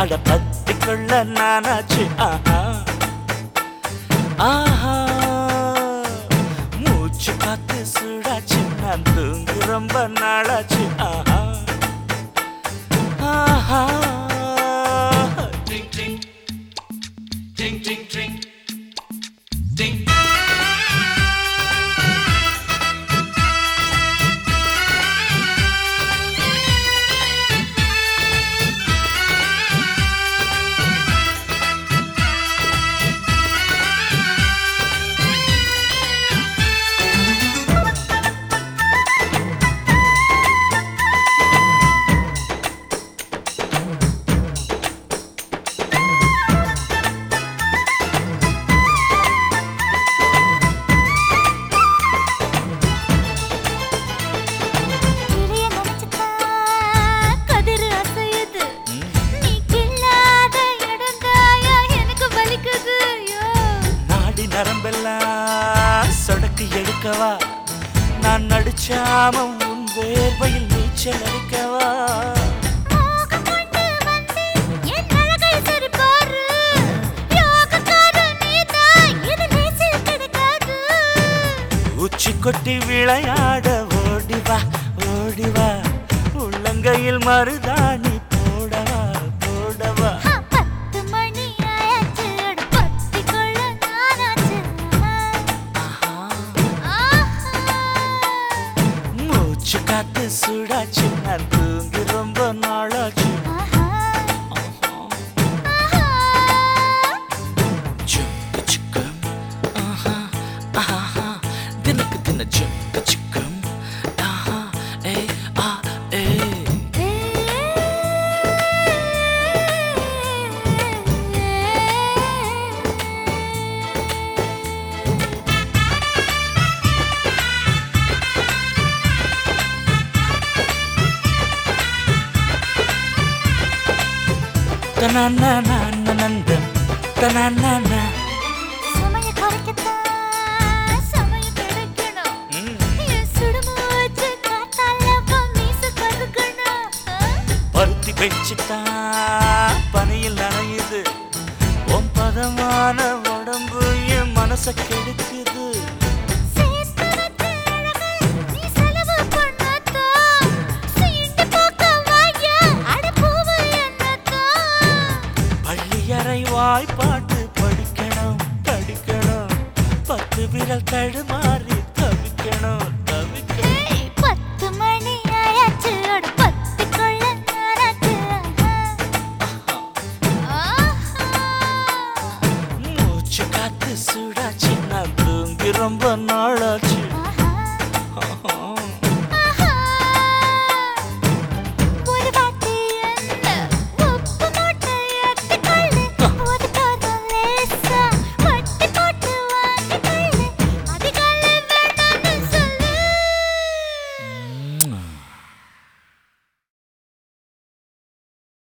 அட பத்தி கொள்ள நானாச்சு ஆஹா ஆஹா மூச்சு காத்து சூடாச்சு நான் தூங்கி ரொம்ப நாளாச்சு ஆஹா ஆஹா Ding, ding. Ding, ding, ding. Ding. கிளிய நினைச்சுதான் கதிரு அசையுது. நீ கிள்ளாத இடந்தாயா எனக்கு வலிக்குது ஐயோ. நாடி நரம்பெல்லாம் சொடக்கு எடுக்கவா நான் நடிச்சாம உன் வேர்வையில் நீச்சல் அடிக்கவா மோகம் கொண்டு வந்து என் அழகை சரிபாரு. யோகக்காரன் நீதான், இது லேசில் கிடைக்காது. உச்சி கொட்டி விளையாட ஓடிவா ஓடிவா உள்ளங்கையில் மருதாணி போடவா போடவா ஆ, பத்து மணி ஆயாச்சு, அட பத்திக்கொள்ள நானாச்சு. ஆஹா. மூச்சு காத்து சூடாச்சு நான் தூங்கி ரொம்ப நாளாச்சு ஆஹா. ஆஹா. சுக்கு சுக்கம் ஆஹா ஆஹா தினக்கு தின சுக்கு சுக்கம் ஆஹா ஏ ஆ ஏ தனனனனனனந்தம் தனனன சுமைய குறைக்கத்தான் சமயம் கிடைக்கணும். ம் என் சுடுமூச்சு காத்தால உன் மீசை கருக்கணும். பருத்தி பெச்சுத்தான் பனியில் நனையுது உன் பதமான உடம்பு என் மனச கெடுக்குது சேர்த்து வச்ச அழகை நீ செலவு பண்ணாதான். சீண்டு போக்க வாயா, அட பூவு என்னதான். பள்ளியறை வாய்ப்பாட்டு படிக்கணும் படிக்கணும் பத்து விரல் தடுமாறி தவிக்கணும் தவிக்கணும் ஏய், பத்து மணி ஆயாச்சு, அட பத்திக்கொள்ள நானாச்சு. ஆஹா. மூச்சு காத்து சூடாச்சு நான் தூங்கி ரொம்ப நாளாச்சு ஆஹா. ஆஹா.